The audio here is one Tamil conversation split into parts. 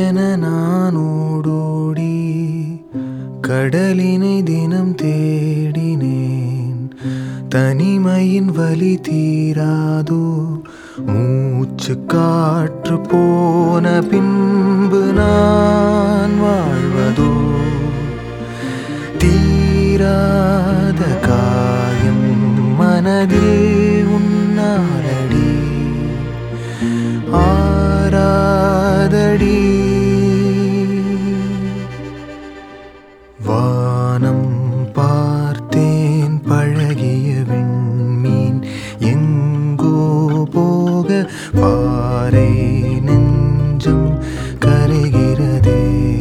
நதியென நான் ஓடோடி கடலினை தினம் தேடினேன் தனிமையின் வலி தீராதோ மூச்சு காற்று போன பின்பு நான் வாழ்வதோ தீராத காயம் மனதில் உன்னாலடி ஆராதடி வானம் பார்த்தேன் பழகிய விண்மீன் எங்கோ போக பாறை நெஞ்சம் கரைகிறதே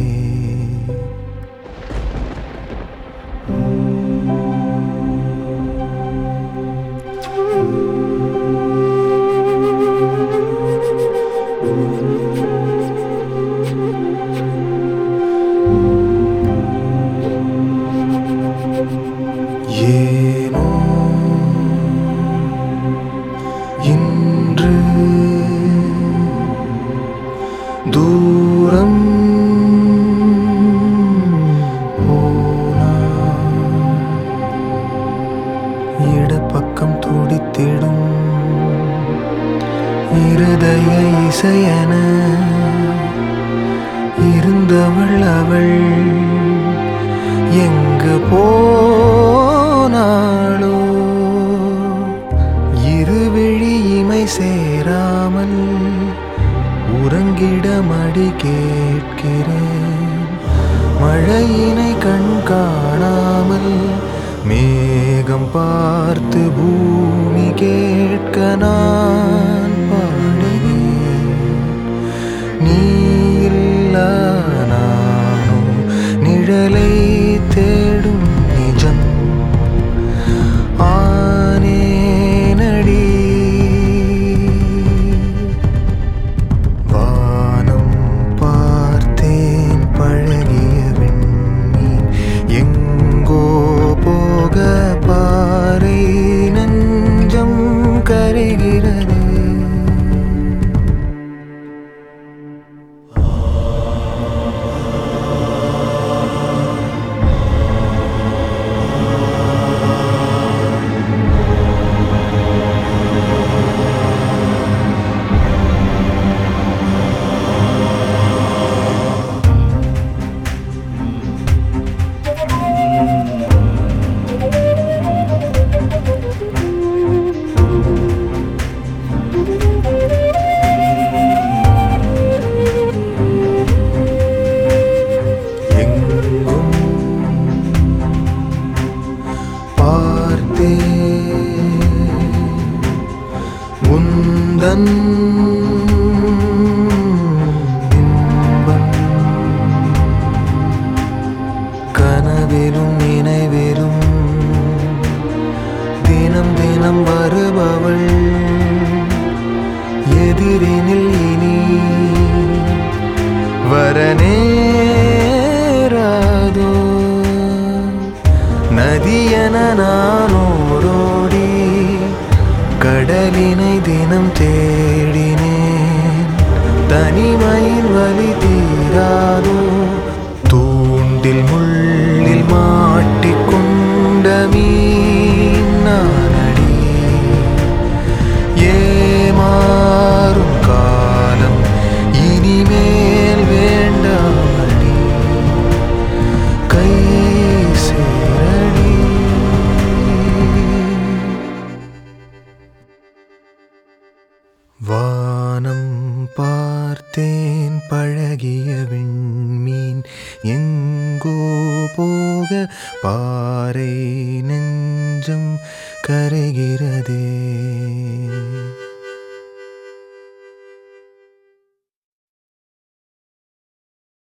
ஏனோ இன்று தூரம் போனான். இடப்பக்கம் துடித்திடும் இருதய இசையன இருந்தவள் அவள் எங்கு போனாளோ இருவிழி இமை சேராமல் உறங்கிட மடி கேட்கிறேன் மழையினை கண் காணாமல் மேகம் பார்த்து பூமி கேட்க நான் பாடினேன் நீ இல்லா நானோ நிழலை தேடும் நிஜம் ஆனேனடி வானம் பார்த்தேன் பழகிய விண்மீன் எங்கோ போக பாறை நெஞ்சம் கரைகிறது எங்கும் பார்த்தே உந்தன் இன்பம் கனவிலும் நினைவிலும் தினம் தினம் வருபவள் எதிரினில் இனி வரநேராதோ நதியென நானோரோடி கடலினை தினம் தேடினேன் தனிமையின் வலி தீராதோ தூண்டில் முள்ளில் மாட்டிக்கொண்ட மீன் நானடி ஏமாறும் காலம் இனிமேல் வேண்டாமடி கை சேரடி வானம் பார்த்தேன் பழகிய விண்மீன் எங்கோ போக பாறை நெஞ்சம் கரைகிறதே